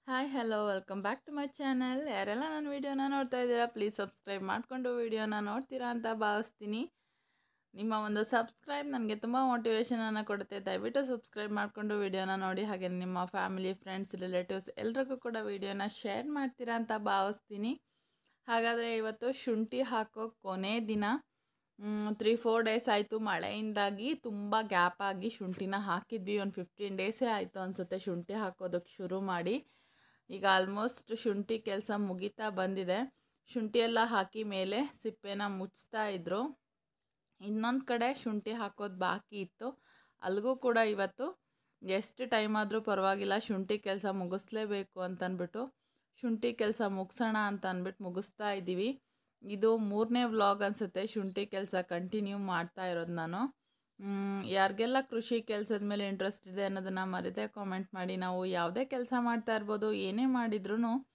Hi hello welcome back to my channel ಯಾರೆಲ್ಲ ನನ್ನ ವೀಡಿಯೋನ ನೋಡ್ತಾ ಇದ್ದೀರಾ ಪ್ಲೀಸ್ ಸಬ್ಸ್ಕ್ರೈಬ್ ಮಾಡಿಕೊಂಡು ವೀಡಿಯೋನ ನೋಡ್ತೀರಾ ಅಂತ ಭಾವಿಸ್ತೀನಿ ನಿಮ್ಮ ಒಂದು ಸಬ್ಸ್ಕ್ರೈಬ್ ನನಗೆ ತುಂಬ ಮೋಟಿವೇಶನನ್ನು ಕೊಡುತ್ತೆ ದಯವಿಟ್ಟು ಸಬ್ಸ್ಕ್ರೈಬ್ ಮಾಡಿಕೊಂಡು ವೀಡಿಯೋನ ನೋಡಿ ಹಾಗೆ ನಿಮ್ಮ ಫ್ಯಾಮಿಲಿ ಫ್ರೆಂಡ್ಸ್ ರಿಲೇಟಿವ್ಸ್ ಎಲ್ರಿಗೂ ಕೂಡ ವೀಡಿಯೋನ ಶೇರ್ ಮಾಡ್ತೀರಾ ಅಂತ ಭಾವಿಸ್ತೀನಿ ಹಾಗಾದರೆ ಇವತ್ತು ಶುಂಠಿ ಹಾಕೋ ಕೊನೆ ದಿನ ತ್ರೀ ಫೋರ್ ಡೇಸ್ ಆಯಿತು ಮಳೆಯಿಂದಾಗಿ ತುಂಬ ಗ್ಯಾಪ್ ಆಗಿ ಶುಂಠಿನ ಹಾಕಿದ್ವಿ ಒಂದು ಫಿಫ್ಟೀನ್ ಡೇಸೇ ಆಯಿತು ಅನಿಸುತ್ತೆ ಶುಂಠಿ ಹಾಕೋದಕ್ಕೆ ಶುರು ಮಾಡಿ ಈಗ ಆಲ್ಮೋಸ್ಟ್ ಶುಂಠಿ ಕೆಲಸ ಮುಗಿತಾ ಬಂದಿದೆ ಶುಂಠಿ ಎಲ್ಲ ಹಾಕಿ ಮೇಲೆ ಸಿಪ್ಪೆನ ಮುಚ್ತಾ ಇದ್ರು ಇನ್ನೊಂದು ಕಡೆ ಶುಂಠಿ ಹಾಕೋದು ಬಾಕಿ ಇತ್ತು ಅಲ್ಲಿಗೂ ಕೂಡ ಇವತ್ತು ಎಷ್ಟು ಟೈಮ್ ಆದರೂ ಪರವಾಗಿಲ್ಲ ಶುಂಠಿ ಕೆಲಸ ಮುಗಿಸ್ಲೇಬೇಕು ಅಂತಂದ್ಬಿಟ್ಟು ಶುಂಠಿ ಕೆಲಸ ಮುಗಿಸೋಣ ಅಂತ ಅಂದ್ಬಿಟ್ಟು ಮುಗಿಸ್ತಾ ಇದ್ದೀವಿ ಇದು ಮೂರನೇ ವ್ಲಾಗ್ ಅನಿಸುತ್ತೆ ಶುಂಠಿ ಕೆಲಸ ಕಂಟಿನ್ಯೂ ಮಾಡ್ತಾ ಇರೋದು ನಾನು ಯಾರಿಗೆಲ್ಲ ಕೃಷಿ ಕೆಲಸದ ಮೇಲೆ ಇಂಟ್ರೆಸ್ಟ್ ಇದೆ ಅನ್ನೋದನ್ನು ಮರೆದೇ ಕಾಮೆಂಟ್ ಮಾಡಿ ನಾವು ಯಾವುದೇ ಕೆಲಸ ಮಾಡ್ತಾ ಇರ್ಬೋದು ಏನೇ ಮಾಡಿದ್ರೂ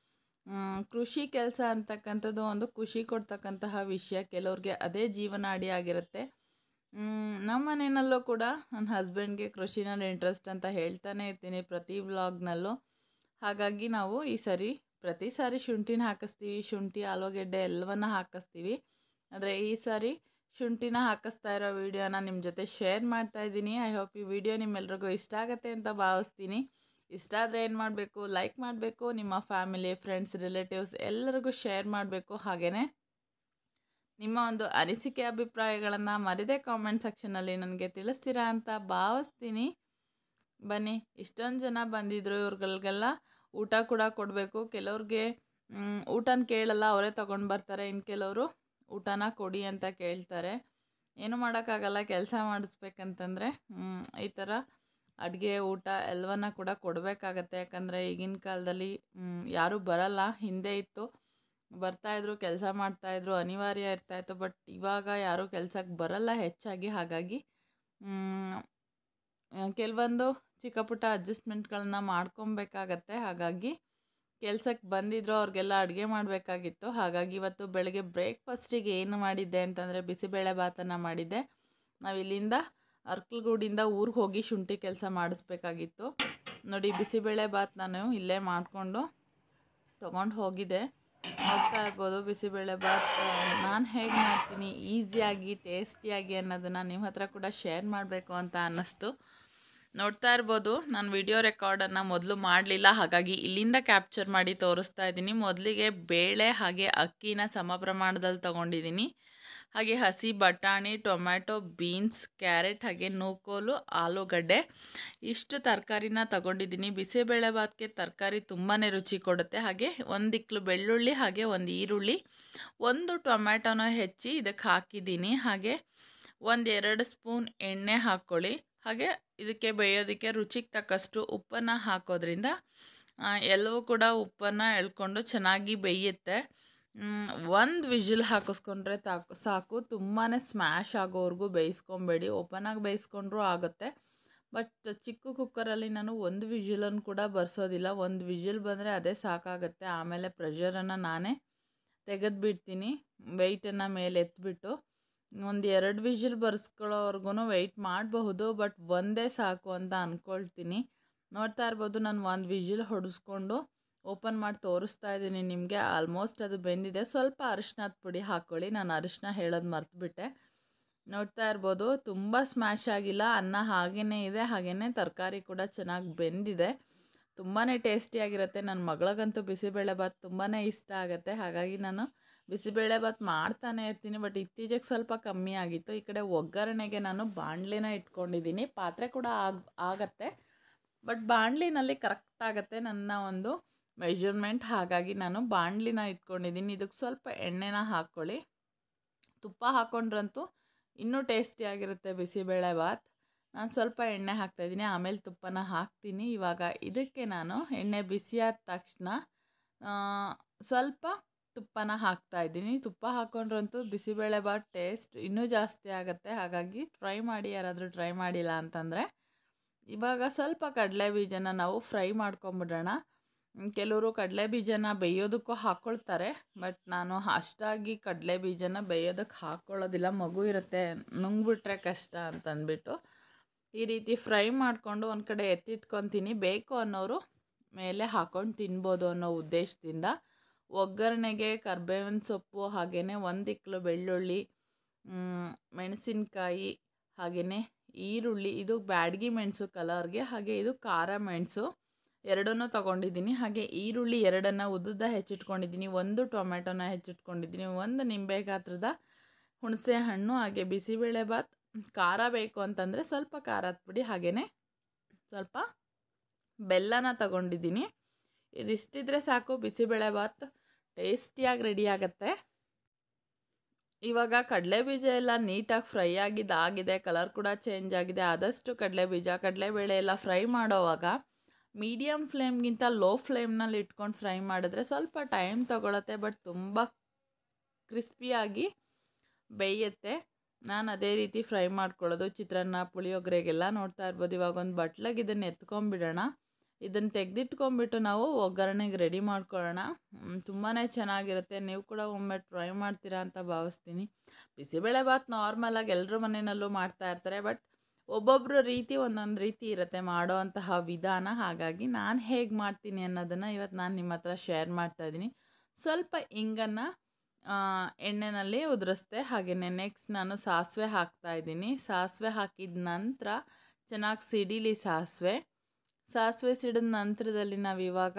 ಕೃಷಿ ಕೆಲಸ ಅಂತಕ್ಕಂಥದ್ದು ಒಂದು ಖುಷಿ ಕೊಡ್ತಕ್ಕಂತಹ ವಿಷಯ ಕೆಲವ್ರಿಗೆ ಅದೇ ಜೀವನಾಡಿ ಆಗಿರುತ್ತೆ ನಮ್ಮ ಮನೆಯಲ್ಲೂ ಕೂಡ ನನ್ನ ಹಸ್ಬೆಂಡ್ಗೆ ಕೃಷಿನಲ್ಲಿ ಇಂಟ್ರೆಸ್ಟ್ ಅಂತ ಹೇಳ್ತಾನೆ ಇರ್ತೀನಿ ಪ್ರತಿ ವ್ಲಾಗ್ನಲ್ಲೂ ಹಾಗಾಗಿ ನಾವು ಈ ಸರಿ ಪ್ರತಿ ಸಾರಿ ಶುಂಠಿನ ಹಾಕಿಸ್ತೀವಿ ಶುಂಠಿ ಆಲೂಗೆಡ್ಡೆ ಎಲ್ಲವನ್ನ ಹಾಕಿಸ್ತೀವಿ ಆದರೆ ಈ ಸಾರಿ ಶುಂಠಿನ ಹಾಕಿಸ್ತಾ ಇರೋ ವೀಡಿಯೋನ ನಿಮ್ಮ ಜೊತೆ ಶೇರ್ ಮಾಡ್ತಾ ಇದ್ದೀನಿ ಐ ಹೋಪ್ ಈ ವಿಡಿಯೋ ನಿಮ್ಮೆಲ್ರಿಗೂ ಇಷ್ಟ ಆಗುತ್ತೆ ಅಂತ ಭಾವಿಸ್ತೀನಿ ಇಷ್ಟ ಆದರೆ ಏನು ಮಾಡಬೇಕು ಲೈಕ್ ಮಾಡಬೇಕು ನಿಮ್ಮ ಫ್ಯಾಮಿಲಿ ಫ್ರೆಂಡ್ಸ್ ರಿಲೇಟಿವ್ಸ್ ಎಲ್ಲರಿಗೂ ಶೇರ್ ಮಾಡಬೇಕು ಹಾಗೆಯೇ ನಿಮ್ಮ ಒಂದು ಅನಿಸಿಕೆ ಅಭಿಪ್ರಾಯಗಳನ್ನು ಮರಿದೇ ಕಾಮೆಂಟ್ ಸೆಕ್ಷನಲ್ಲಿ ನನಗೆ ತಿಳಿಸ್ತೀರಾ ಅಂತ ಭಾವಿಸ್ತೀನಿ ಬನ್ನಿ ಇಷ್ಟೊಂದು ಜನ ಬಂದಿದ್ದರು ಇವ್ರಿಗಳಿಗೆಲ್ಲ ಊಟ ಕೂಡ ಕೊಡಬೇಕು ಕೆಲವ್ರಿಗೆ ಊಟನ ಕೇಳಲ್ಲ ಅವರೇ ತೊಗೊಂಡು ಬರ್ತಾರೆ ಇನ್ನು ಕೆಲವರು ಊಟನ ಕೊಡಿ ಅಂತ ಕೇಳ್ತಾರೆ ಏನು ಮಾಡೋಕ್ಕಾಗಲ್ಲ ಕೆಲಸ ಮಾಡಿಸ್ಬೇಕಂತಂದರೆ ಈ ಥರ ಅಡುಗೆ ಊಟ ಎಲ್ಲವನ್ನ ಕೂಡ ಕೊಡಬೇಕಾಗತ್ತೆ ಯಾಕಂದರೆ ಈಗಿನ ಕಾಲದಲ್ಲಿ ಯಾರೂ ಬರಲ್ಲ ಹಿಂದೆ ಇತ್ತು ಬರ್ತಾಯಿದ್ರು ಕೆಲಸ ಮಾಡ್ತಾಯಿದ್ರು ಅನಿವಾರ್ಯ ಇರ್ತಾಯಿತ್ತು ಬಟ್ ಇವಾಗ ಯಾರೂ ಕೆಲಸಕ್ಕೆ ಬರಲ್ಲ ಹೆಚ್ಚಾಗಿ ಹಾಗಾಗಿ ಕೆಲವೊಂದು ಚಿಕ್ಕ ಪುಟ್ಟ ಅಡ್ಜಸ್ಟ್ಮೆಂಟ್ಗಳನ್ನ ಮಾಡ್ಕೊಬೇಕಾಗತ್ತೆ ಹಾಗಾಗಿ ಕೆಲ್ಸಕ್ಕೆ ಬಂದಿದ್ರು ಅವ್ರಿಗೆಲ್ಲ ಅಡುಗೆ ಮಾಡಬೇಕಾಗಿತ್ತು ಹಾಗಾಗಿ ಇವತ್ತು ಬೆಳಗ್ಗೆ ಬ್ರೇಕ್ಫಾಸ್ಟಿಗೆ ಏನು ಮಾಡಿದ್ದೆ ಅಂತಂದರೆ ಬಿಸಿಬೇಳೆ ಭಾತನ್ನು ಮಾಡಿದ್ದೆ ನಾವು ಇಲ್ಲಿಂದ ಅರ್ಕಲ್ಗೂಡಿಂದ ಊರಿಗೆ ಹೋಗಿ ಶುಂಠಿ ಕೆಲಸ ಮಾಡಿಸ್ಬೇಕಾಗಿತ್ತು ನೋಡಿ ಬಿಸಿಬೇಳೆ ಭಾತ್ ನಾನು ಇಲ್ಲೇ ಮಾಡಿಕೊಂಡು ತೊಗೊಂಡು ಹೋಗಿದ್ದೆ ನೋಡ್ತಾ ಇರ್ಬೋದು ಬಿಸಿಬೇಳೆ ಭಾತ್ ನಾನು ಹೇಗೆ ಮಾಡ್ತೀನಿ ಈಸಿಯಾಗಿ ಟೇಸ್ಟಿಯಾಗಿ ಅನ್ನೋದನ್ನು ನಿಮ್ಮ ಹತ್ರ ಕೂಡ ಶೇರ್ ಮಾಡಬೇಕು ಅಂತ ಅನ್ನಿಸ್ತು ನೋಡ್ತಾ ಇರ್ಬೋದು ನಾನು ವಿಡಿಯೋ ರೆಕಾರ್ಡನ್ನು ಮೊದಲು ಮಾಡಲಿಲ್ಲ ಹಾಗಾಗಿ ಇಲ್ಲಿಂದ ಕ್ಯಾಪ್ಚರ್ ಮಾಡಿ ತೋರಿಸ್ತಾ ಇದ್ದೀನಿ ಮೊದಲಿಗೆ ಬೇಳೆ ಹಾಗೆ ಅಕ್ಕಿನ ಸಮ ಪ್ರಮಾಣದಲ್ಲಿ ತೊಗೊಂಡಿದ್ದೀನಿ ಹಾಗೆ ಹಸಿ ಬಟಾಣಿ ಟೊಮ್ಯಾಟೊ ಬೀನ್ಸ್ ಕ್ಯಾರೆಟ್ ಹಾಗೆ ನೂಕೋಲು ಆಲೂಗಡ್ಡೆ ಇಷ್ಟು ತರಕಾರಿನ ತಗೊಂಡಿದ್ದೀನಿ ಬಿಸಿಬೇಳೆ ಭಾತ್ಗೆ ತರಕಾರಿ ತುಂಬಾ ರುಚಿ ಕೊಡುತ್ತೆ ಹಾಗೆ ಒಂದು ಇಕ್ಲು ಬೆಳ್ಳುಳ್ಳಿ ಹಾಗೆ ಒಂದು ಈರುಳ್ಳಿ ಒಂದು ಟೊಮ್ಯಾಟೊನ ಹೆಚ್ಚಿ ಇದಕ್ಕೆ ಹಾಕಿದ್ದೀನಿ ಹಾಗೆ ಒಂದು ಎರಡು ಸ್ಪೂನ್ ಎಣ್ಣೆ ಹಾಕ್ಕೊಳ್ಳಿ ಹಾಗೆ ಇದಕ್ಕೆ ಬೇಯೋದಕ್ಕೆ ರುಚಿಗೆ ತಕ್ಕಷ್ಟು ಉಪ್ಪನ್ನು ಹಾಕೋದ್ರಿಂದ ಎಲ್ಲವೂ ಕೂಡ ಉಪ್ಪನ್ನು ಎಳ್ಕೊಂಡು ಚೆನ್ನಾಗಿ ಬೇಯುತ್ತೆ ಒಂದು ವಿಜಿಲ್ ಹಾಕಿಸ್ಕೊಂಡ್ರೆ ತಾಕು ಸಾಕು ತುಂಬಾ ಸ್ಮ್ಯಾಶ್ ಆಗೋವರೆಗೂ ಬೇಯಿಸ್ಕೊಬೇಡಿ ಓಪನಾಗಿ ಬೇಯಿಸ್ಕೊಂಡ್ರೂ ಆಗುತ್ತೆ ಬಟ್ ಚಿಕ್ಕ ಕುಕ್ಕರಲ್ಲಿ ನಾನು ಒಂದು ವಿಜಿಲನ್ನು ಕೂಡ ಬರ್ಸೋದಿಲ್ಲ ಒಂದು ವಿಜಿಲ್ ಬಂದರೆ ಅದೇ ಸಾಕಾಗುತ್ತೆ ಆಮೇಲೆ ಪ್ರೆಷರನ್ನು ನಾನೇ ತೆಗೆದುಬಿಡ್ತೀನಿ ವೆಯ್ಟನ್ನು ಮೇಲೆ ಎತ್ಬಿಟ್ಟು ಒಂದು ಎರಡು ವಿಜಿಲ್ ಬರ್ಸ್ಕೊಳ್ಳೋವರೆಗೂ ವೆಯ್ಟ್ ಮಾಡಬಹುದು ಬಟ್ ಒಂದೇ ಸಾಕು ಅಂತ ಅಂದ್ಕೊಳ್ತೀನಿ ನೋಡ್ತಾ ಇರ್ಬೋದು ನಾನು ಒಂದು ವಿಜಿಲ್ ಹೊಡೆಸ್ಕೊಂಡು ಓಪನ್ ಮಾಡಿ ತೋರಿಸ್ತಾ ಇದ್ದೀನಿ ನಿಮಗೆ ಆಲ್ಮೋಸ್ಟ್ ಅದು ಬೆಂದಿದೆ ಸ್ವಲ್ಪ ಅರಿಶಿನದ ಪುಡಿ ಹಾಕ್ಕೊಳ್ಳಿ ನಾನು ಅರಿಶಿನ ಹೇಳೋದು ಮರ್ತುಬಿಟ್ಟೆ ನೋಡ್ತಾ ಇರ್ಬೋದು ತುಂಬ ಸ್ಮ್ಯಾಶ್ ಆಗಿಲ್ಲ ಅನ್ನ ಹಾಗೇ ಇದೆ ಹಾಗೆಯೇ ತರಕಾರಿ ಕೂಡ ಚೆನ್ನಾಗಿ ಬೆಂದಿದೆ ತುಂಬಾ ಟೇಸ್ಟಿಯಾಗಿರುತ್ತೆ ನನ್ನ ಮಗಳಿಗಂತೂ ಬಿಸಿಬೇಳೆ ಭಾತ್ ತುಂಬಾ ಇಷ್ಟ ಆಗುತ್ತೆ ಹಾಗಾಗಿ ನಾನು ಬಿಸಿಬೇಳೆ ಭಾತ್ ಮಾಡ್ತಾನೆ ಇರ್ತೀನಿ ಬಟ್ ಇತ್ತೀಚೆಗೆ ಸ್ವಲ್ಪ ಕಮ್ಮಿ ಆಗಿತ್ತು ಈ ಕಡೆ ಒಗ್ಗರಣೆಗೆ ನಾನು ಬಾಣಲಿನ ಇಟ್ಕೊಂಡಿದ್ದೀನಿ ಪಾತ್ರೆ ಕೂಡ ಆಗ ಆಗತ್ತೆ ಬಟ್ ಬಾಣಲಿನಲ್ಲಿ ಕರೆಕ್ಟ್ ಆಗುತ್ತೆ ನನ್ನ ಒಂದು ಮೆಜರ್ಮೆಂಟ್ ಹಾಗಾಗಿ ನಾನು ಬಾಣಲಿನ ಇಟ್ಕೊಂಡಿದ್ದೀನಿ ಇದಕ್ಕೆ ಸ್ವಲ್ಪ ಎಣ್ಣೆನ ಹಾಕ್ಕೊಳ್ಳಿ ತುಪ್ಪ ಹಾಕ್ಕೊಂಡ್ರಂತೂ ಇನ್ನೂ ಟೇಸ್ಟಿಯಾಗಿರುತ್ತೆ ಬಿಸಿಬೇಳೆ ಭಾತ್ ನಾನು ಸ್ವಲ್ಪ ಎಣ್ಣೆ ಹಾಕ್ತಾಯಿದ್ದೀನಿ ಆಮೇಲೆ ತುಪ್ಪನ ಹಾಕ್ತೀನಿ ಇವಾಗ ಇದಕ್ಕೆ ನಾನು ಎಣ್ಣೆ ಬಿಸಿಯಾದ ತಕ್ಷಣ ಸ್ವಲ್ಪ ತುಪ್ಪನ ಹಾಕ್ತಾ ಇದ್ದೀನಿ ತುಪ್ಪ ಹಾಕ್ಕೊಂಡ್ರಂತೂ ಬಿಸಿಬೇಳೆ ಭಾತ್ ಟೇಸ್ಟ್ ಇನ್ನೂ ಜಾಸ್ತಿ ಆಗುತ್ತೆ ಹಾಗಾಗಿ ಟ್ರೈ ಮಾಡಿ ಯಾರಾದರೂ ಟ್ರೈ ಮಾಡಿಲ್ಲ ಅಂತಂದರೆ ಇವಾಗ ಸ್ವಲ್ಪ ಕಡಲೆ ಬೀಜನ ನಾವು ಫ್ರೈ ಮಾಡ್ಕೊಂಬಿಡೋಣ ಕೆಲವರು ಕಡಲೆ ಬೀಜನ ಬೇಯೋದಕ್ಕೂ ಹಾಕ್ಕೊಳ್ತಾರೆ ಬಟ್ ನಾನು ಅಷ್ಟಾಗಿ ಕಡಲೆ ಬೀಜನ ಬೇಯೋದಕ್ಕೆ ಹಾಕ್ಕೊಳ್ಳೋದಿಲ್ಲ ಮಗು ಇರುತ್ತೆ ನುಂಗ್ಬಿಟ್ರೆ ಕಷ್ಟ ಅಂತಂದ್ಬಿಟ್ಟು ಈ ರೀತಿ ಫ್ರೈ ಮಾಡಿಕೊಂಡು ಒಂದು ಕಡೆ ಎತ್ತಿಟ್ಕೊತೀನಿ ಬೇಕು ಅನ್ನೋರು ಮೇಲೆ ಹಾಕ್ಕೊಂಡು ತಿನ್ಬೋದು ಅನ್ನೋ ಉದ್ದೇಶದಿಂದ ಒಗ್ಗರಣೆಗೆ ಕರ್ಬೇವಿನ ಸೊಪ್ಪು ಹಾಗೆಯೇ ಒಂದು ಇಕ್ಲು ಬೆಳ್ಳುಳ್ಳಿ ಮೆಣಸಿನ್ಕಾಯಿ ಹಾಗೆಯೇ ಈರುಳ್ಳಿ ಇದು ಬ್ಯಾಡಗಿ ಮೆಣಸು ಕಲರ್ಗೆ ಹಾಗೆ ಇದು ಖಾರ ಮೆಣಸು ಎರಡನ್ನೂ ತೊಗೊಂಡಿದ್ದೀನಿ ಹಾಗೆ ಈರುಳ್ಳಿ ಎರಡನ್ನು ಉದ್ದುದ್ದ ಹೆಚ್ಚಿಟ್ಕೊಂಡಿದ್ದೀನಿ ಒಂದು ಟೊಮೆಟೊನ ಹೆಚ್ಚಿಟ್ಕೊಂಡಿದ್ದೀನಿ ಒಂದು ನಿಂಬೆ ಗಾತ್ರದ ಹುಣಸೆ ಹಣ್ಣು ಹಾಗೆ ಬಿಸಿಬೇಳೆಭಾತ್ ಖಾರ ಬೇಕು ಅಂತಂದರೆ ಸ್ವಲ್ಪ ಖಾರದ ಪುಡಿ ಹಾಗೆಯೇ ಸ್ವಲ್ಪ ಬೆಲ್ಲನ ತಗೊಂಡಿದ್ದೀನಿ ಇದಿಷ್ಟಿದ್ರೆ ಸಾಕು ಬಿಸಿಬೇಳೆಭಾತ್ ಟೇಸ್ಟಿಯಾಗಿ ರೆಡಿ ಆಗುತ್ತೆ ಇವಾಗ ಕಡಲೆಬೀಜ ಎಲ್ಲ ನೀಟಾಗಿ ಫ್ರೈ ಆಗಿದ್ದಾಗಿದೆ ಕಲರ್ ಕೂಡ ಚೇಂಜ್ ಆಗಿದೆ ಆದಷ್ಟು ಕಡಲೆಬೀಜ ಕಡಲೆಬೇಳೆ ಎಲ್ಲ ಫ್ರೈ ಮಾಡೋವಾಗ ಮೀಡಿಯಮ್ ಫ್ಲೇಮ್ಗಿಂತ ಲೋ ಫ್ಲೇಮ್ನಲ್ಲಿ ಇಟ್ಕೊಂಡು ಫ್ರೈ ಮಾಡಿದ್ರೆ ಸ್ವಲ್ಪ ಟೈಮ್ ತೊಗೊಳತ್ತೆ ಬಟ್ ತುಂಬ ಕ್ರಿಸ್ಪಿಯಾಗಿ ಬೇಯುತ್ತೆ ನಾನು ಅದೇ ರೀತಿ ಫ್ರೈ ಮಾಡ್ಕೊಳ್ಳೋದು ಚಿತ್ರಾನ್ನ ಪುಳಿಯೋಗರೆಗೆಲ್ಲ ನೋಡ್ತಾ ಇರ್ಬೋದು ಇವಾಗ ಒಂದು ಬಟ್ಲಾಗ ಇದನ್ನು ಎತ್ಕೊಂಡ್ಬಿಡೋಣ ಇದನ್ನು ತೆಗೆದಿಟ್ಕೊಂಬಿಟ್ಟು ನಾವು ಒಗ್ಗರಣೆಗೆ ರೆಡಿ ಮಾಡ್ಕೊಳ್ಳೋಣ ತುಂಬಾ ಚೆನ್ನಾಗಿರುತ್ತೆ ನೀವು ಕೂಡ ಒಮ್ಮೆ ಟ್ರೈ ಮಾಡ್ತೀರಾ ಅಂತ ಭಾವಿಸ್ತೀನಿ ಬಿಸಿಬೇಳೆಭಾತ್ ನಾರ್ಮಲಾಗಿ ಎಲ್ಲರ ಮನೆಯಲ್ಲೂ ಮಾಡ್ತಾ ಇರ್ತಾರೆ ಬಟ್ ಒಬ್ಬೊಬ್ಬರ ರೀತಿ ಒಂದೊಂದು ರೀತಿ ಇರುತ್ತೆ ಮಾಡೋ ಅಂತಹ ವಿಧಾನ ಹಾಗಾಗಿ ನಾನು ಹೇಗೆ ಮಾಡ್ತೀನಿ ಅನ್ನೋದನ್ನು ಇವತ್ತು ನಾನು ನಿಮ್ಮ ಹತ್ರ ಶೇರ್ ಮಾಡ್ತಾಯಿದ್ದೀನಿ ಸ್ವಲ್ಪ ಇಂಗನ್ನು ಎಣ್ಣೆಯಲ್ಲಿ ಉದುರಿಸ್ದೆ ಹಾಗೆಯೇ ನೆಕ್ಸ್ಟ್ ನಾನು ಸಾಸಿವೆ ಹಾಕ್ತಾಯಿದ್ದೀನಿ ಸಾಸಿವೆ ಹಾಕಿದ ನಂತರ ಚೆನ್ನಾಗಿ ಸಿಡಿಲಿ ಸಾಸಿವೆ ಸಾಸಿವೆ ಸಿಡಿದ ನಂತರದಲ್ಲಿ ನಾವು ಇವಾಗ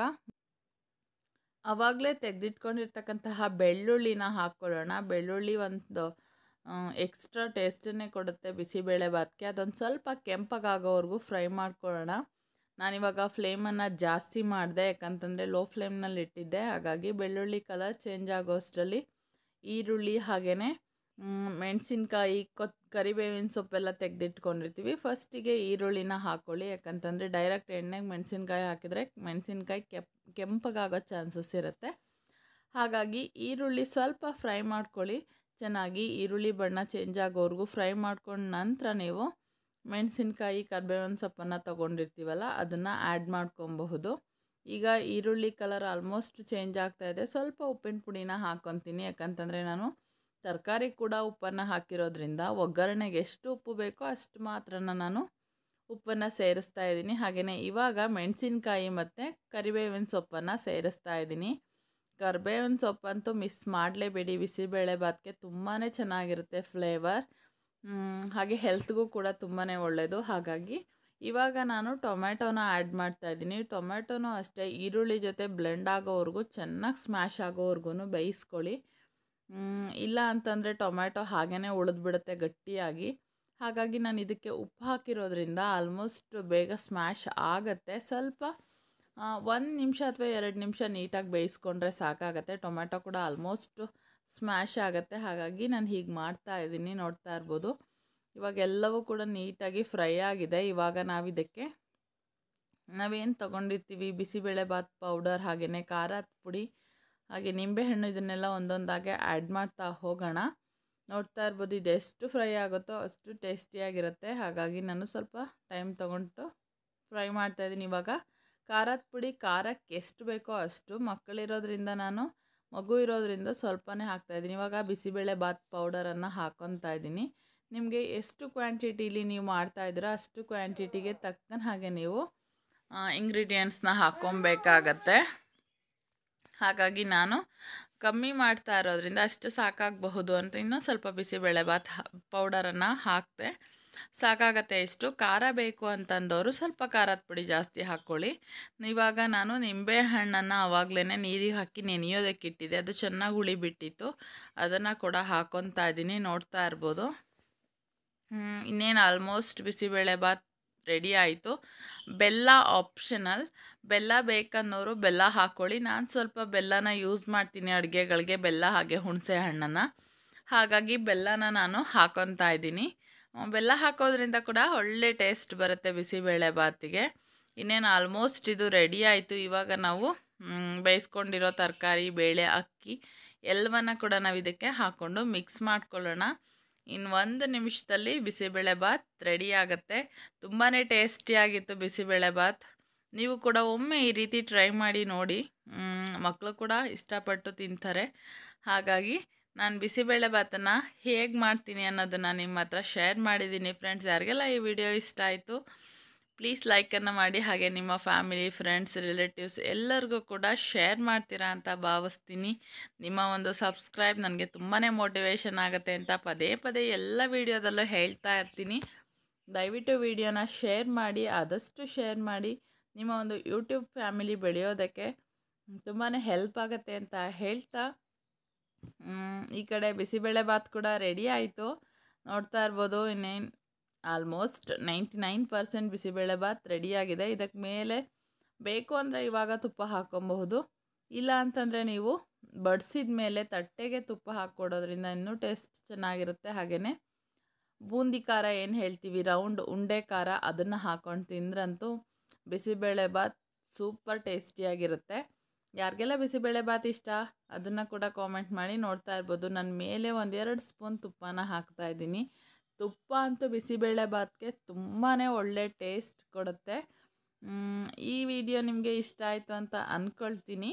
ಆವಾಗಲೇ ತೆಗೆದಿಟ್ಕೊಂಡಿರ್ತಕ್ಕಂತಹ ಬೆಳ್ಳುಳ್ಳಿನ ಹಾಕ್ಕೊಳ್ಳೋಣ ಬೆಳ್ಳುಳ್ಳಿ ಒಂದು ಎಕ್ಸ್ಟ್ರಾ ಟೇಸ್ಟನ್ನೇ ಕೊಡುತ್ತೆ ಬಿಸಿಬೇಳೆಭಾತ್ಗೆ ಅದೊಂದು ಸ್ವಲ್ಪ ಕೆಂಪಗಾಗೋವರೆಗೂ ಫ್ರೈ ಮಾಡ್ಕೊಳ್ಳೋಣ ನಾನಿವಾಗ ಫ್ಲೇಮನ್ನು ಜಾಸ್ತಿ ಮಾಡಿದೆ ಯಾಕಂತಂದರೆ ಲೋ ಫ್ಲೇಮ್ನಲ್ಲಿ ಇಟ್ಟಿದ್ದೆ ಹಾಗಾಗಿ ಬೆಳ್ಳುಳ್ಳಿ ಕಲರ್ ಚೇಂಜ್ ಆಗೋ ಅಷ್ಟರಲ್ಲಿ ಈರುಳ್ಳಿ ಹಾಗೆಯೇ ಮೆಣಸಿನ್ಕಾಯಿ ಕೊತ್ ಕರಿಬೇವಿನ ಸೊಪ್ಪೆಲ್ಲ ತೆಗೆದಿಟ್ಕೊಂಡಿರ್ತೀವಿ ಫಸ್ಟಿಗೆ ಈರುಳ್ಳಿನ ಹಾಕ್ಕೊಳ್ಳಿ ಯಾಕಂತಂದರೆ ಡೈರೆಕ್ಟ್ ಎಣ್ಣೆಗೆ ಮೆಣಸಿನ್ಕಾಯಿ ಹಾಕಿದರೆ ಮೆಣಸಿನ್ಕಾಯಿ ಕೆಪ್ ಕೆಂಪಗಾಗೋ ಚಾನ್ಸಸ್ ಇರುತ್ತೆ ಹಾಗಾಗಿ ಈರುಳ್ಳಿ ಸ್ವಲ್ಪ ಫ್ರೈ ಮಾಡ್ಕೊಳ್ಳಿ ಚೆನ್ನಾಗಿ ಈರುಳ್ಳಿ ಬಣ್ಣ ಚೇಂಜ್ ಆಗೋವರೆಗೂ ಫ್ರೈ ಮಾಡ್ಕೊಂಡ ನಂತರ ನೀವು ಮೆಣಸಿನ್ಕಾಯಿ ಕರ್ಬೇವಿನ ಸೊಪ್ಪನ್ನು ತೊಗೊಂಡಿರ್ತೀವಲ್ಲ ಅದನ್ನು ಆ್ಯಡ್ ಮಾಡ್ಕೊಬಹುದು ಈಗ ಈರುಳ್ಳಿ ಕಲರ್ ಆಲ್ಮೋಸ್ಟ್ ಚೇಂಜ್ ಆಗ್ತಾಯಿದೆ ಸ್ವಲ್ಪ ಉಪ್ಪಿನ ಪುಡಿನ ಹಾಕ್ಕೊತೀನಿ ಯಾಕಂತಂದರೆ ನಾನು ತರಕಾರಿ ಕೂಡ ಉಪ್ಪನ್ನು ಹಾಕಿರೋದ್ರಿಂದ ಒಗ್ಗರಣೆಗೆ ಎಷ್ಟು ಉಪ್ಪು ಬೇಕೋ ಅಷ್ಟು ಮಾತ್ರನ ನಾನು ಉಪ್ಪನ್ನು ಸೇರಿಸ್ತಾ ಇದ್ದೀನಿ ಹಾಗೆಯೇ ಇವಾಗ ಮೆಣಸಿನ್ಕಾಯಿ ಮತ್ತು ಕರಿಬೇವಿನ ಸೊಪ್ಪನ್ನು ಸೇರಿಸ್ತಾ ಇದ್ದೀನಿ ಕರಿಬೇವಿನ ಸೊಪ್ಪಂತೂ ಮಿಸ್ ಮಾಡಲೇಬೇಡಿ ಬಿಸಿಬೇಳೆಭಾತ್ಗೆ ತುಂಬಾ ಚೆನ್ನಾಗಿರುತ್ತೆ ಫ್ಲೇವರ್ ಹಾಗೆ ಹೆಲ್ತ್ಗೂ ಕೂಡ ತುಂಬಾ ಒಳ್ಳೆಯದು ಹಾಗಾಗಿ ಇವಾಗ ನಾನು ಟೊಮೆಟೊನ ಆ್ಯಡ್ ಮಾಡ್ತಾ ಇದ್ದೀನಿ ಟೊಮೆಟೊನೂ ಅಷ್ಟೇ ಈರುಳ್ಳಿ ಜೊತೆ ಬ್ಲೆಂಡ್ ಆಗೋವರೆಗೂ ಚೆನ್ನಾಗಿ ಸ್ಮ್ಯಾಶ್ ಆಗೋವರೆಗೂ ಬೇಯಿಸ್ಕೊಳ್ಳಿ ಇಲ್ಲ ಅಂತಂದರೆ ಟೊಮೆಟೊ ಹಾಗೇ ಉಳಿದ್ಬಿಡುತ್ತೆ ಗಟ್ಟಿಯಾಗಿ ಹಾಗಾಗಿ ನಾನು ಇದಕ್ಕೆ ಉಪ್ಪು ಹಾಕಿರೋದ್ರಿಂದ ಆಲ್ಮೋಸ್ಟ್ ಬೇಗ ಸ್ಮ್ಯಾಶ್ ಆಗುತ್ತೆ ಸ್ವಲ್ಪ ಒಂದು ನಿಮಿಷ ಅಥವಾ ಎರಡು ನಿಮಿಷ ನೀಟಾಗಿ ಬೇಯಿಸ್ಕೊಂಡ್ರೆ ಸಾಕಾಗತ್ತೆ ಟೊಮೆಟೊ ಕೂಡ ಆಲ್ಮೋಸ್ಟ್ ಸ್ಮ್ಯಾಶ್ ಆಗುತ್ತೆ ಹಾಗಾಗಿ ನಾನು ಹೀಗೆ ಮಾಡ್ತಾ ಇದ್ದೀನಿ ನೋಡ್ತಾ ಇರ್ಬೋದು ಇವಾಗ ಎಲ್ಲವೂ ಕೂಡ ನೀಟಾಗಿ ಫ್ರೈ ಆಗಿದೆ ಇವಾಗ ನಾವು ಇದಕ್ಕೆ ನಾವೇನು ತೊಗೊಂಡಿರ್ತೀವಿ ಬಿಸಿಬೇಳೆಭಾತ್ ಪೌಡರ್ ಹಾಗೆಯೇ ಖಾರದ ಪುಡಿ ಹಾಗೆ ನಿಂಬೆಹಣ್ಣು ಇದನ್ನೆಲ್ಲ ಒಂದೊಂದಾಗೆ ಆ್ಯಡ್ ಮಾಡ್ತಾ ಹೋಗೋಣ ನೋಡ್ತಾ ಇರ್ಬೋದು ಇದು ಎಷ್ಟು ಫ್ರೈ ಆಗುತ್ತೋ ಅಷ್ಟು ಟೇಸ್ಟಿಯಾಗಿರುತ್ತೆ ಹಾಗಾಗಿ ನಾನು ಸ್ವಲ್ಪ ಟೈಮ್ ತೊಗೊಂಡು ಫ್ರೈ ಮಾಡ್ತಾಯಿದ್ದೀನಿ ಇವಾಗ ಖಾರದ ಪುಡಿ ಖಾರಕ್ಕೆ ಎಷ್ಟು ಬೇಕೋ ಅಷ್ಟು ಮಕ್ಕಳಿರೋದ್ರಿಂದ ನಾನು ಮಗು ಇರೋದ್ರಿಂದ ಸ್ವಲ್ಪನೇ ಹಾಕ್ತಾಯಿದ್ದೀನಿ ಇವಾಗ ಬಿಸಿಬೇಳೆ ಬಾತ್ ಪೌಡರನ್ನು ಹಾಕ್ಕೊತಾ ಇದ್ದೀನಿ ನಿಮಗೆ ಎಷ್ಟು ಕ್ವಾಂಟಿಟಿಲಿ ನೀವು ಮಾಡ್ತಾಯಿದ್ದೀರೋ ಅಷ್ಟು ಕ್ವಾಂಟಿಟಿಗೆ ತಕ್ಕನ ಹಾಗೆ ನೀವು ಇಂಗ್ರೀಡಿಯೆಂಟ್ಸ್ನ ಹಾಕ್ಕೊಬೇಕಾಗತ್ತೆ ಹಾಗಾಗಿ ನಾನು ಕಮ್ಮಿ ಮಾಡ್ತಾ ಇರೋದ್ರಿಂದ ಅಷ್ಟು ಸಾಕಾಗಬಹುದು ಅಂತ ಇನ್ನೂ ಸ್ವಲ್ಪ ಬಿಸಿಬೇಳೆಭಾತ್ ಪೌಡರನ್ನು ಹಾಕಿದೆ ಸಾಕಾಗತ್ತೆ ಎಷ್ಟು ಖಾರ ಬೇಕು ಅಂತಂದವರು ಸ್ವಲ್ಪ ಖಾರದ ಪುಡಿ ಜಾಸ್ತಿ ಹಾಕ್ಕೊಳ್ಳಿ ಇವಾಗ ನಾನು ನಿಂಬೆ ಹಣ್ಣನ್ನು ಆವಾಗಲೇ ನೀರಿಗೆ ಹಾಕಿ ನೆನೆಯೋದಕ್ಕೆ ಇಟ್ಟಿದ್ದೆ ಅದು ಚೆನ್ನಾಗಿ ಹುಳಿ ಬಿಟ್ಟಿತ್ತು ಅದನ್ನು ಕೂಡ ಹಾಕ್ಕೊತಾ ಇದ್ದೀನಿ ನೋಡ್ತಾ ಇರ್ಬೋದು ಇನ್ನೇನು ಆಲ್ಮೋಸ್ಟ್ ಬಿಸಿಬೇಳೆಭಾತ್ ರೆಡಿ ಆಯಿತು ಬೆಲ್ಲ ಆಪ್ಷನಲ್ ಬೆಲ್ಲ ಬೇಕನ್ನೋರು ಬೆಲ್ಲ ಹಾಕ್ಕೊಳ್ಳಿ ನಾನು ಸ್ವಲ್ಪ ಬೆಲ್ಲನ ಯೂಸ್ ಮಾಡ್ತೀನಿ ಅಡುಗೆಗಳಿಗೆ ಬೆಲ್ಲ ಹಾಗೆ ಹುಣಸೆ ಹಣ್ಣನ್ನು ಹಾಗಾಗಿ ಬೆಲ್ಲನ ನಾನು ಹಾಕ್ಕೊತಾ ಇದ್ದೀನಿ ಬೆಲ್ಲ ಹಾಕೋದ್ರಿಂದ ಕೂಡ ಒಳ್ಳೆ ಟೇಸ್ಟ್ ಬರುತ್ತೆ ಬಿಸಿಬೇಳೆ ಬಾತಿಗೆ ಇನ್ನೇನು ಆಲ್ಮೋಸ್ಟ್ ಇದು ರೆಡಿ ಆಯಿತು ಇವಾಗ ನಾವು ಬೇಯಿಸ್ಕೊಂಡಿರೋ ತರಕಾರಿ ಬೇಳೆ ಅಕ್ಕಿ ಎಲ್ಲವನ್ನ ಕೂಡ ನಾವು ಇದಕ್ಕೆ ಹಾಕ್ಕೊಂಡು ಮಿಕ್ಸ್ ಮಾಡ್ಕೊಳ್ಳೋಣ ಇನ್ನು ಒಂದು ನಿಮಿಷದಲ್ಲಿ ಬಿಸಿಬೇಳೆ ಬಾತ್ ರೆಡಿ ಆಗುತ್ತೆ ತುಂಬಾ ಟೇಸ್ಟಿಯಾಗಿತ್ತು ಬಿಸಿಬೇಳೆ ಬಾತ್ ನೀವು ಕೂಡ ಒಮ್ಮೆ ಈ ರೀತಿ ಟ್ರೈ ಮಾಡಿ ನೋಡಿ ಮಕ್ಕಳು ಕೂಡ ಇಷ್ಟಪಟ್ಟು ತಿಂತಾರೆ ಹಾಗಾಗಿ ನಾನು ಬಿಸಿಬೇಳೆ ಭಾತನ್ನು ಹೇಗೆ ಮಾಡ್ತೀನಿ ಅನ್ನೋದನ್ನು ನಿಮ್ಮ ಹತ್ರ ಶೇರ್ ಮಾಡಿದ್ದೀನಿ ಫ್ರೆಂಡ್ಸ್ ಯಾರಿಗೆಲ್ಲ ಈ ವಿಡಿಯೋ ಇಷ್ಟ ಆಯಿತು ಪ್ಲೀಸ್ ಲೈಕನ್ನು ಮಾಡಿ ಹಾಗೆ ನಿಮ್ಮ ಫ್ಯಾಮಿಲಿ ಫ್ರೆಂಡ್ಸ್ ರಿಲೇಟಿವ್ಸ್ ಎಲ್ಲರಿಗೂ ಕೂಡ ಶೇರ್ ಮಾಡ್ತೀರಾ ಅಂತ ಭಾವಿಸ್ತೀನಿ ನಿಮ್ಮ ಒಂದು ಸಬ್ಸ್ಕ್ರೈಬ್ ನನಗೆ ತುಂಬಾ ಮೋಟಿವೇಶನ್ ಆಗುತ್ತೆ ಅಂತ ಪದೇ ಪದೇ ಎಲ್ಲ ವೀಡಿಯೋದಲ್ಲೂ ಹೇಳ್ತಾ ಇರ್ತೀನಿ ದಯವಿಟ್ಟು ವಿಡಿಯೋನ ಶೇರ್ ಮಾಡಿ ಆದಷ್ಟು ಶೇರ್ ಮಾಡಿ ನಿಮ್ಮ ಒಂದು ಯೂಟ್ಯೂಬ್ ಫ್ಯಾಮಿಲಿ ಬೆಳೆಯೋದಕ್ಕೆ ತುಂಬಾ ಹೆಲ್ಪ್ ಆಗುತ್ತೆ ಅಂತ ಹೇಳ್ತಾ ಮ್, ಈ ಕಡೆ ಬಿಸಿಬೇಳೆ ಭಾತ್ ಕೂಡ ರೆಡಿ ಆಯಿತು ನೋಡ್ತಾ ಇರ್ಬೋದು ಇನ್ನೇನು almost ninety nine percent bisibele bath ರೆಡಿಯಾಗಿದೆ ಇದಕ್ಕೆ ಮೇಲೆ ಬೇಕು ಅಂದರೆ ಇವಾಗ ತುಪ್ಪ ಹಾಕ್ಕೊಬಹುದು ಇಲ್ಲ ಅಂತಂದರೆ ನೀವು ಬಡಿಸಿದ ಮೇಲೆ ತಟ್ಟೆಗೆ ತುಪ್ಪ ಹಾಕ್ಕೊಡೋದ್ರಿಂದ ಇನ್ನೂ ಟೇಸ್ಟ್ ಚೆನ್ನಾಗಿರುತ್ತೆ ಹಾಗೆಯೇ ಬೂಂದಿ ಖಾರ ಏನು ಹೇಳ್ತೀವಿ ರೌಂಡ್ ಉಂಡೆ ಖಾರ ಅದನ್ನು ಹಾಕ್ಕೊಂಡು ತಿಂದ್ರಂತೂ ಬಿಸಿಬೇಳೆ ಭಾತ್ ಸೂಪರ್ ಟೇಸ್ಟಿಯಾಗಿರುತ್ತೆ ಯಾರಿಗೆಲ್ಲ ಬಿಸಿಬೇಳೆ ಭಾತ್ ಇಷ್ಟ ಅದನ್ನು ಕೂಡ ಕಾಮೆಂಟ್ ಮಾಡಿ ನೋಡ್ತಾ ಇರ್ಬೋದು ನನ್ನ ಮೇಲೆ ಒಂದೆರಡು ಸ್ಪೂನ್ ತುಪ್ಪನ ಹಾಕ್ತಾ ಇದ್ದೀನಿ ತುಪ್ಪ ಅಂತೂ ಬಿಸಿಬೇಳೆ ಭಾತ್ಗೆ ತುಂಬಾ ಒಳ್ಳೆ ಟೇಸ್ಟ್ ಕೊಡುತ್ತೆ ಮ್, ಈ ವಿಡಿಯೋ ನಿಮಗೆ ಇಷ್ಟ ಆಯಿತು ಅಂತ ಅಂದ್ಕೊಳ್ತೀನಿ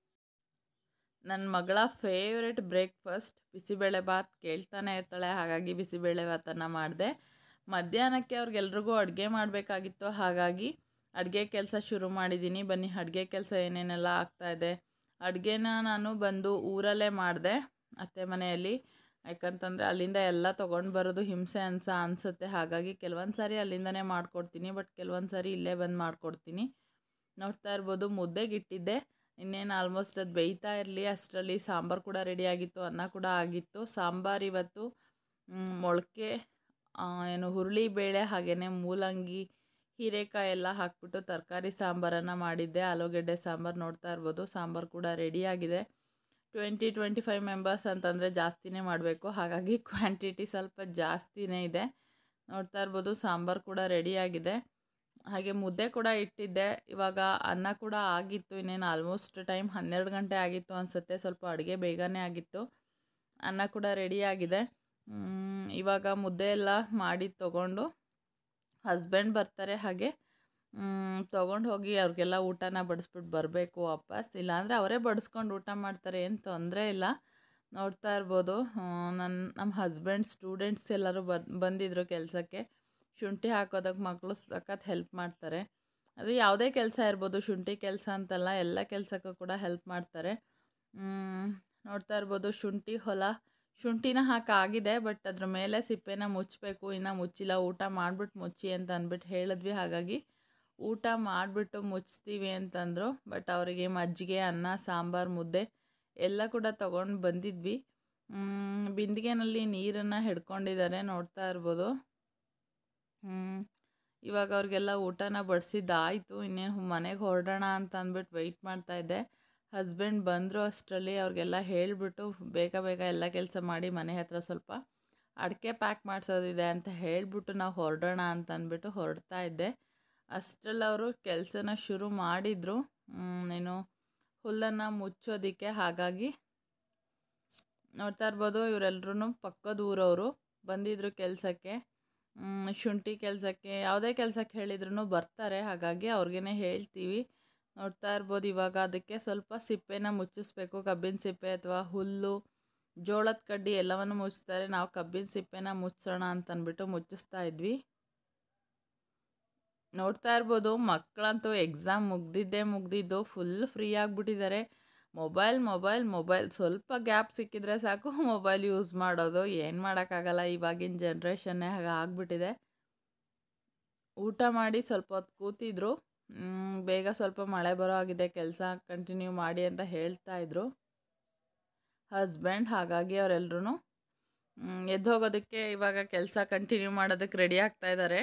ನನ್ನ ಮಗಳ ಫೇವ್ರೆಟ್ ಬ್ರೇಕ್ಫಾಸ್ಟ್ ಬಿಸಿಬೇಳೆ ಭಾತ್ ಕೇಳ್ತಾನೆ ಇರ್ತಾಳೆ ಹಾಗಾಗಿ ಬಿಸಿಬೇಳೆ ಭಾತನ್ನು ಮಾಡಿದೆ ಮಧ್ಯಾಹ್ನಕ್ಕೆ ಅವ್ರಿಗೆಲ್ರಿಗೂ ಅಡುಗೆ ಮಾಡಬೇಕಾಗಿತ್ತು ಹಾಗಾಗಿ ಅಡುಗೆ ಕೆಲಸ ಶುರು ಮಾಡಿದ್ದೀನಿ ಬನ್ನಿ ಅಡುಗೆ ಕೆಲಸ ಏನೇನೆಲ್ಲ ಆಗ್ತಾಯಿದೆ ಅಡುಗೆನ ನಾನು ಬಂದು ಊರಲ್ಲೇ ಮಾಡಿದೆ ಅತ್ತೆ ಮನೆಯಲ್ಲಿ ಯಾಕಂತಂದರೆ ಅಲ್ಲಿಂದ ಎಲ್ಲ ತೊಗೊಂಡು ಬರೋದು ಹಿಂಸೆ ಅನ್ಸ ಅನಿಸುತ್ತೆ ಹಾಗಾಗಿ ಕೆಲವೊಂದು ಸಾರಿ ಅಲ್ಲಿಂದನೇ ಮಾಡಿಕೊಡ್ತೀನಿ ಬಟ್ ಕೆಲವೊಂದು ಸಾರಿ ಇಲ್ಲೇ ಬಂದು ಮಾಡಿಕೊಡ್ತೀನಿ ನೋಡ್ತಾ ಇರ್ಬೋದು ಮುದ್ದೆಗೆ ಇಟ್ಟಿದ್ದೆ ಇನ್ನೇನು ಆಲ್ಮೋಸ್ಟ್ ಅದು ಬೇಯ್ತಾ ಇರಲಿ ಅಷ್ಟರಲ್ಲಿ ಸಾಂಬಾರು ಕೂಡ ರೆಡಿಯಾಗಿತ್ತು ಅನ್ನ ಕೂಡ ಆಗಿತ್ತು ಸಾಂಬಾರು ಇವತ್ತು ಮ್, ಮೊಳಕೆ ಆ, ಏನು ಹುರುಳಿ ಬೇಳೆ ಹಾಗೆಯೇ ಮೂಲಂಗಿ ಹೀರೆಕಾಯಿ ಎಲ್ಲ ಹಾಕ್ಬಿಟ್ಟು ತರಕಾರಿ ಸಾಂಬಾರನ್ನು ಮಾಡಿದ್ದೆ ಆಲೂಗೆಡ್ಡೆ ಸಾಂಬಾರು ನೋಡ್ತಾ ಇರ್ಬೋದು ಸಾಂಬಾರು ಕೂಡ ರೆಡಿಯಾಗಿದೆ ಟ್ವೆಂಟಿ ಟ್ವೆಂಟಿ ಫೈವ್ ಮೆಂಬರ್ಸ್ ಅಂತಂದರೆ ಜಾಸ್ತಿನೇ ಮಾಡಬೇಕು ಹಾಗಾಗಿ ಕ್ವಾಂಟಿಟಿ ಸ್ವಲ್ಪ ಜಾಸ್ತಿನೇ ಇದೆ ನೋಡ್ತಾ ಇರ್ಬೋದು ಸಾಂಬಾರು ಕೂಡ ರೆಡಿಯಾಗಿದೆ ಹಾಗೆ ಮುದ್ದೆ ಕೂಡ ಇಟ್ಟಿದ್ದೆ ಇವಾಗ ಅನ್ನ ಕೂಡ ಆಗಿತ್ತು ಇನ್ನೇನು ಆಲ್ಮೋಸ್ಟ್ ಟೈಮ್ ಹನ್ನೆರಡು ಗಂಟೆ ಆಗಿತ್ತು ಅನಿಸುತ್ತೆ ಸ್ವಲ್ಪ ಅಡುಗೆ ಬೇಗನೆ ಆಗಿತ್ತು ಅನ್ನ ಕೂಡ ರೆಡಿಯಾಗಿದೆ ಮ್, ಇವಾಗ ಮುದ್ದೆ ಎಲ್ಲ ಮಾಡಿ ತೊಗೊಂಡು ಹಸ್ಬೆಂಡ್ ಬರ್ತಾರೆ ಹಾಗೆ ತೊಗೊಂಡು ಹೋಗಿ ಅವ್ರಿಗೆಲ್ಲ ಊಟನ ಬಡಿಸ್ಬಿಟ್ಟು ಬರಬೇಕು ವಾಪಸ್ ಇಲ್ಲಾಂದರೆ ಅವರೇ ಬಡಿಸ್ಕೊಂಡು ಊಟ ಮಾಡ್ತಾರೆ ಏನು ತೊಂದರೆ ಇಲ್ಲ ನೋಡ್ತಾ ಇರ್ಬೋದು ನನ್ನ ನಮ್ಮ ಹಸ್ಬೆಂಡ್ ಸ್ಟೂಡೆಂಟ್ಸ್ ಎಲ್ಲರೂ ಬನ್ ಬಂದಿದ್ದರು ಕೆಲಸಕ್ಕೆ ಶುಂಠಿ ಹಾಕೋದಕ್ಕೆ ಮಕ್ಕಳು ಸಖತ್ ಹೆಲ್ಪ್ ಮಾಡ್ತಾರೆ ಅದು ಯಾವುದೇ ಕೆಲಸ ಇರ್ಬೋದು ಶುಂಠಿ ಕೆಲಸ ಅಂತಲ್ಲ ಎಲ್ಲ ಕೆಲಸಕ್ಕೂ ಕೂಡ ಹೆಲ್ಪ್ ಮಾಡ್ತಾರೆ ಮ್, ನೋಡ್ತಾ ಇರ್ಬೋದು ಶುಂಠಿ ಹೊಲ ಶುಂಠಿನ ಹಾಕಾಗಿದೆ ಬಟ್ ಅದ್ರ ಮೇಲೆ ಸಿಪ್ಪೆನ ಮುಚ್ಚಬೇಕು ಇನ್ನು ಮುಚ್ಚಿಲ್ಲ ಊಟ ಮಾಡಿಬಿಟ್ಟು ಮುಚ್ಚಿ ಅಂತ ಅಂದ್ಬಿಟ್ಟು ಹೇಳಿದ್ವಿ ಹಾಗಾಗಿ ಊಟ ಮಾಡಿಬಿಟ್ಟು ಮುಚ್ತೀವಿ ಅಂತಂದರು ಬಟ್ ಅವರಿಗೆ ಮಜ್ಜಿಗೆ ಅನ್ನ ಸಾಂಬಾರು ಮುದ್ದೆ ಎಲ್ಲ ಕೂಡ ತೊಗೊಂಡು ಬಂದಿದ್ವಿ ಮ್, ಬಿಂದಿಗೆನಲ್ಲಿ ನೀರನ್ನು ಹಿಡ್ಕೊಂಡಿದ್ದಾರೆ ನೋಡ್ತಾ ಇರ್ಬೋದು ಹ್ಮ್. ಇವಾಗ ಅವ್ರಿಗೆಲ್ಲ ಊಟನ ಬಡಿಸಿದ್ದಾಯಿತು ಇನ್ನೇನು ಮನೆಗೆ ಹೊರಡೋಣ ಅಂತ ಅಂದ್ಬಿಟ್ಟು ವೆಯ್ಟ್ ಮಾಡ್ತಾ ಇದ್ದೆ ಹಸ್ಬೆಂಡ್ ಬಂದರು ಅಷ್ಟರಲ್ಲಿ ಅವ್ರಿಗೆಲ್ಲ ಹೇಳಿಬಿಟ್ಟು ಬೇಗ ಬೇಗ ಎಲ್ಲ ಕೆಲಸ ಮಾಡಿ ಮನೆ ಹತ್ರ ಸ್ವಲ್ಪ ಅಡಿಕೆ ಪ್ಯಾಕ್ ಮಾಡಿಸೋದಿದೆ ಅಂತ ಹೇಳಿಬಿಟ್ಟು ನಾವು ಹೊರಡೋಣ ಅಂತ ಅಂದ್ಬಿಟ್ಟು ಹೊರಡ್ತಾ ಇದ್ದೆ ಅಷ್ಟರಲ್ಲಿ ಅವರು ಕೆಲಸನ ಶುರು ಮಾಡಿದರು ಏನು ಹುಲ್ಲನ್ನು ಮುಚ್ಚೋದಕ್ಕೆ ಹಾಗಾಗಿ ನೋಡ್ತಾ ಇರ್ಬೋದು ಇವರೆಲ್ಲರೂ ಪಕ್ಕದ ಊರವರು ಬಂದಿದ್ದರು ಕೆಲಸಕ್ಕೆ ಶುಂಠಿ ಕೆಲಸಕ್ಕೆ ಯಾವುದೇ ಕೆಲಸಕ್ಕೆ ಹೇಳಿದ್ರು ಬರ್ತಾರೆ ಹಾಗಾಗಿ ಅವ್ರಿಗೇ ಹೇಳ್ತೀವಿ ನೋಡ್ತಾ ಇರ್ಬೋದು ಇವಾಗ ಅದಕ್ಕೆ ಸ್ವಲ್ಪ ಸಿಪ್ಪೆನ ಮುಚ್ಚಿಸ್ಬೇಕು ಕಬ್ಬಿನ ಸಿಪ್ಪೆ ಅಥವಾ ಹುಲ್ಲು ಜೋಳದ ಕಡ್ಡಿ ಎಲ್ಲವನ್ನು ಮುಚ್ತಾರೆ ನಾವು ಕಬ್ಬಿನ ಸಿಪ್ಪೆನ ಮುಚ್ಚೋಣ ಅಂತ ಅಂದ್ಬಿಟ್ಟು ಮುಚ್ಚಿಸ್ತಾ ಇದ್ವಿ ನೋಡ್ತಾ ಇರ್ಬೋದು ಮಕ್ಕಳಂತೂ ಎಕ್ಸಾಮ್ ಮುಗ್ದಿದ್ದೇ ಮುಗ್ದಿದ್ದು ಫುಲ್ ಫ್ರೀ ಆಗಿಬಿಟ್ಟಿದ್ದಾರೆ ಮೊಬೈಲ್ ಮೊಬೈಲ್ ಮೊಬೈಲ್ ಸ್ವಲ್ಪ ಗ್ಯಾಪ್ ಸಿಕ್ಕಿದ್ರೆ ಸಾಕು ಮೊಬೈಲ್ ಯೂಸ್ ಮಾಡೋದು ಏನು ಮಾಡೋಕ್ಕಾಗಲ್ಲ ಇವಾಗಿನ ಜನ್ರೇಷನ್ನೇ ಹಾಗೆ ಆಗಿಬಿಟ್ಟಿದೆ ಊಟ ಮಾಡಿ ಸ್ವಲ್ಪ ಹೊತ್ತು ಕೂತಿದ್ರು ಮ್, ಬೇಗ ಸ್ವಲ್ಪ ಮಳೆ ಬರೋ ಆಗಿದೆ ಕೆಲಸ ಕಂಟಿನ್ಯೂ ಮಾಡಿ ಅಂತ ಹೇಳ್ತಾ ಇದ್ರು ಹಸ್ಬೆಂಡ್ ಹಾಗಾಗಿ ಅವರೆಲ್ಲರೂ ಎದ್ದು ಹೋಗೋದಕ್ಕೆ ಇವಾಗ ಕೆಲಸ ಕಂಟಿನ್ಯೂ ಮಾಡೋದಕ್ಕೆ ರೆಡಿ ಆಗ್ತಾ ಇದ್ದಾರೆ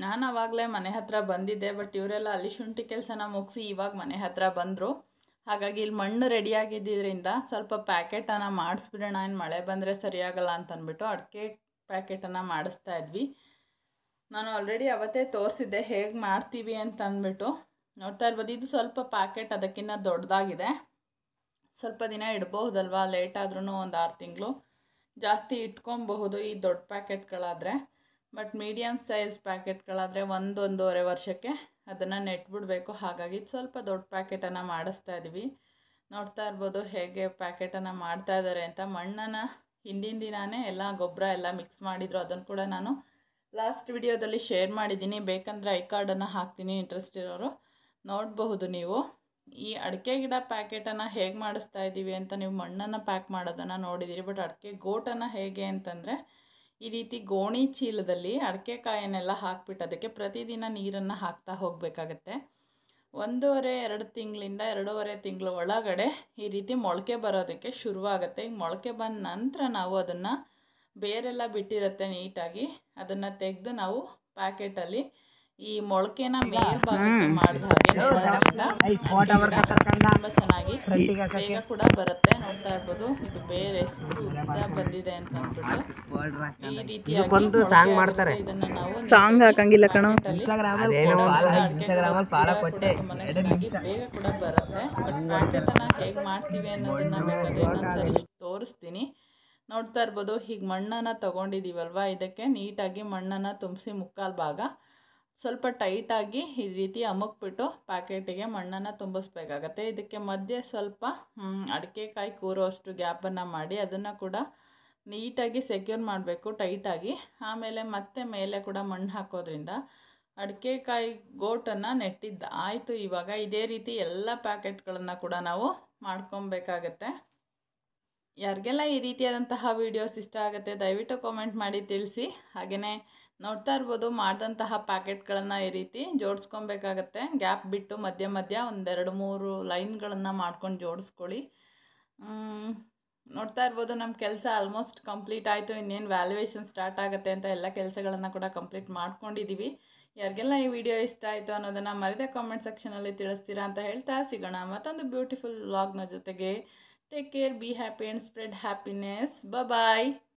ನಾನು ಆವಾಗಲೇ ಮನೆ ಹತ್ರ ಬಂದಿದ್ದೆ ಬಟ್ ಇವರೆಲ್ಲ ಅಲ್ಲಿ ಶುಂಠಿ ಕೆಲಸನ ಮುಗಿಸಿ ಇವಾಗ ಮನೆ ಹತ್ರ ಬಂದರು ಹಾಗಾಗಿ ಇಲ್ಲಿ ಮಣ್ಣು ರೆಡಿಯಾಗಿದ್ದರಿಂದ ಸ್ವಲ್ಪ ಪ್ಯಾಕೆಟನ್ನು ಮಾಡಿಸ್ಬಿಡೋಣ ಇನ್ನು ಮಳೆ ಬಂದರೆ ಸರಿಯಾಗಲ್ಲ ಅಂತ ಅಂದ್ಬಿಟ್ಟು ಅಡಿಕೆ ಪ್ಯಾಕೆಟನ್ನು ಮಾಡಿಸ್ತಾ ಇದ್ವಿ ನಾನು ಆಲ್ರೆಡಿ ಅವತ್ತೇ ತೋರಿಸಿದ್ದೆ ಹೇಗೆ ಮಾಡ್ತೀವಿ ಅಂತ ಅಂದ್ಬಿಟ್ಟು ನೋಡ್ತಾ ಇರ್ಬೋದು ಇದು ಸ್ವಲ್ಪ ಪ್ಯಾಕೆಟ್ ಅದಕ್ಕಿಂತ ದೊಡ್ಡದಾಗಿದೆ ಸ್ವಲ್ಪ ದಿನ ಇಡ್ಬಹುದಲ್ವಾ ಲೇಟ್ ಆದ್ರೂ ಒಂದು ಆರು ತಿಂಗಳು ಜಾಸ್ತಿ ಇಟ್ಕೊಬಹುದು ಈ ದೊಡ್ಡ ಪ್ಯಾಕೆಟ್ಗಳಾದರೆ ಬಟ್ ಮೀಡಿಯಮ್ ಸೈಜ್ ಪ್ಯಾಕೆಟ್ಗಳಾದರೆ ಒಂದು ಒಂದೂವರೆ ವರ್ಷಕ್ಕೆ ಅದನ್ನು ನೆಟ್ಬಿಡಬೇಕು ಹಾಗಾಗಿ ಇದು ಸ್ವಲ್ಪ ದೊಡ್ಡ ಪ್ಯಾಕೆಟನ್ನು ಮಾಡಿಸ್ತಾ ಇದ್ವಿ ನೋಡ್ತಾ ಇರ್ಬೋದು ಹೇಗೆ ಪ್ಯಾಕೆಟನ್ನು ಮಾಡ್ತಾ ಇದ್ದಾರೆ ಅಂತ ಮಣ್ಣನ್ನು ಹಿಂದಿನ ದಿನಾನೇ ಎಲ್ಲ ಗೊಬ್ಬರ ಎಲ್ಲ ಮಿಕ್ಸ್ ಮಾಡಿದ್ರು ಅದನ್ನು ಕೂಡ ನಾನು ಲಾಸ್ಟ್ ವಿಡಿಯೋದಲ್ಲಿ ಶೇರ್ ಮಾಡಿದ್ದೀನಿ ಬೇಕಂದರೆ ಐ ಕಾರ್ಡನ್ನು ಹಾಕ್ತೀನಿ ಇಂಟ್ರೆಸ್ಟ್ ಇರೋರು ನೋಡಬಹುದು ನೀವು ಈ ಅಡಿಕೆ ಗಿಡ ಪ್ಯಾಕೆಟನ್ನು ಹೇಗೆ ಮಾಡಿಸ್ತಾ ಇದ್ದೀವಿ ಅಂತ ನೀವು ಮಣ್ಣನ್ನು ಪ್ಯಾಕ್ ಮಾಡೋದನ್ನು ನೋಡಿದ್ದೀರಿ ಬಟ್ ಅಡಿಕೆ ಗೋಟನ್ನು ಹೇಗೆ ಅಂತಂದರೆ ಈ ರೀತಿ ಗೋಣಿ ಚೀಲದಲ್ಲಿ ಅಡಿಕೆ ಕಾಯನ್ನೆಲ್ಲ ಹಾಕ್ಬಿಟ್ಟು ಅದಕ್ಕೆ ಪ್ರತಿದಿನ ನೀರನ್ನು ಹಾಕ್ತಾ ಹೋಗಬೇಕಾಗತ್ತೆ ಒಂದೂವರೆ ಎರಡು ತಿಂಗಳಿಂದ ಎರಡೂವರೆ ತಿಂಗಳ ಒಳಗಡೆ ಈ ರೀತಿ ಮೊಳಕೆ ಬರೋದಕ್ಕೆ ಶುರುವಾಗುತ್ತೆ ಈಗ ಮೊಳಕೆ ಬಂದ ನಂತರ ನಾವು ಅದನ್ನು ಬೇರೆಲ್ಲ ಬಿಟ್ಟಿರುತ್ತೆ ನೀಟಾಗಿ ಅದನ್ನು ತೆಗೆದು ನಾವು ಪ್ಯಾಕೆಟಲ್ಲಿ ಈ ಮೊಳಕೆನ ಮೇಲ್ಭಾಗಕ್ಕೆ ಮಾಡಿದ ಹಾಗೆ ನೆಡೋದ್ರಿಂದ ತುಂಬ ಚೆನ್ನಾಗಿ ಬೇಗ ಕೂಡ ಬರುತ್ತೆ ನೋಡ್ತಾ ಇರ್ಬೋದು ಇದು ಬೇರೆ ಎಷ್ಟು ಉದ್ದ ಬಂದಿದೆ ಅಂತ ಅಂದ್ಬಿಟ್ಟು ಈ ರೀತಿಯಾಗಿ ಬಂದು ಮೊಳಕೆ ಸಾಂಗ್ ಆಗುತ್ತೆ. ಮಾಡ್ತಾರೆ. ಇದನ್ನ ನಾವು ಸಾಂಗ್ ಹಾಕಂಗಿಲ್ಲ ಕಣೋ. ಅದೇನೋ ಇನ್ಸ್ಟಾಗ್ರಾಮಲ್ಲಿ ಫಾಲೋ ಕೊಟ್ಟೆ ಚೆನ್ನಾಗಿ ಬೇಗ ಕೂಡ ಬರುತ್ತೆ ಬಟ್ ಪ್ಯಾಕೆಟನ್ನು ಹೇಗೆ ಮಾಡ್ತೀವಿ ಅನ್ನೋದನ್ನ ಬೇಕಾದ್ರೆ ಇನ್ನೊಂದ್ಸರಿ ತೋರಿಸ್ತೀನಿ ನೋಡ್ತಾ ಇರ್ಬೋದು ಹೀಗೆ ಮಣ್ಣನ್ನು ತೊಗೊಂಡಿದ್ದೀವಲ್ವ ಇದಕ್ಕೆ ನೀಟಾಗಿ ಮಣ್ಣನ್ನು ತುಂಬಿಸಿ ಮುಕ್ಕಾಲು ಭಾಗ ಸ್ವಲ್ಪ ಟೈಟಾಗಿ ಈ ರೀತಿ ಅಮುಕ್ಬಿಟ್ಟು ಪ್ಯಾಕೆಟಿಗೆ ಮಣ್ಣನ್ನು ತುಂಬಿಸ್ಬೇಕಾಗತ್ತೆ ಇದಕ್ಕೆ ಮಧ್ಯೆ ಸ್ವಲ್ಪ ಅಡಿಕೆಕಾಯಿ ಕೂರೋಷ್ಟು ಗ್ಯಾಪನ್ನು ಮಾಡಿ ಅದನ್ನು ಕೂಡ ನೀಟಾಗಿ ಸೆಕ್ಯೂರ್ ಮಾಡಬೇಕು ಟೈಟಾಗಿ ಆಮೇಲೆ ಮತ್ತೆ ಮೇಲೆ ಕೂಡ ಮಣ್ಣು ಹಾಕೋದ್ರಿಂದ ಅಡಿಕೆಕಾಯಿ ಗೋಟನ್ನು ನೆಟ್ಟಿದ್ದ ಆಯಿತು ಇವಾಗ ಇದೇ ರೀತಿ ಎಲ್ಲ ಪ್ಯಾಕೆಟ್ಗಳನ್ನು ಕೂಡ ನಾವು ಮಾಡ್ಕೊಬೇಕಾಗತ್ತೆ ಯಾರಿಗೆಲ್ಲ ಈ ರೀತಿಯಾದಂತಹ ವೀಡಿಯೋಸ್ ಇಷ್ಟ ಆಗುತ್ತೆ ದಯವಿಟ್ಟು ಕಾಮೆಂಟ್ ಮಾಡಿ ತಿಳಿಸಿ ಹಾಗೆಯೇ ನೋಡ್ತಾ ಇರ್ಬೋದು ಮಾಡಿದಂತಹ ಪ್ಯಾಕೆಟ್ಗಳನ್ನು ಈ ರೀತಿ ಜೋಡಿಸ್ಕೊಬೇಕಾಗತ್ತೆ ಗ್ಯಾಪ್ ಬಿಟ್ಟು ಮಧ್ಯ ಮಧ್ಯ ಒಂದೆರಡು ಮೂರು ಲೈನ್ಗಳನ್ನು ಮಾಡ್ಕೊಂಡು ಜೋಡಿಸ್ಕೊಳ್ಳಿ ಮ್, ನೋಡ್ತಾ ಇರ್ಬೋದು ನಮ್ಮ ಕೆಲಸ ಆಲ್ಮೋಸ್ಟ್ ಕಂಪ್ಲೀಟ್ ಆಯಿತು ಇನ್ನೇನು ವ್ಯಾಲ್ಯೂಯೇಷನ್ ಸ್ಟಾರ್ಟ್ ಆಗುತ್ತೆ ಅಂತ ಎಲ್ಲ ಕೆಲಸಗಳನ್ನು ಕೂಡ ಕಂಪ್ಲೀಟ್ ಮಾಡ್ಕೊಂಡಿದ್ದೀವಿ ಯಾರಿಗೆಲ್ಲ ಈ ವಿಡಿಯೋ ಇಷ್ಟ ಆಯಿತು ಅನ್ನೋದನ್ನು ಮರಿದ ಕಾಮೆಂಟ್ ಸೆಕ್ಷನಲ್ಲಿ ತಿಳಿಸ್ತೀರಾ ಅಂತ ಹೇಳ್ತಾ ಸಿಗೋಣ ಮತ್ತೊಂದು ಬ್ಯೂಟಿಫುಲ್ ವ್ಲಾಗ್ನ ಜೊತೆಗೆ take care be happy and spread happiness bye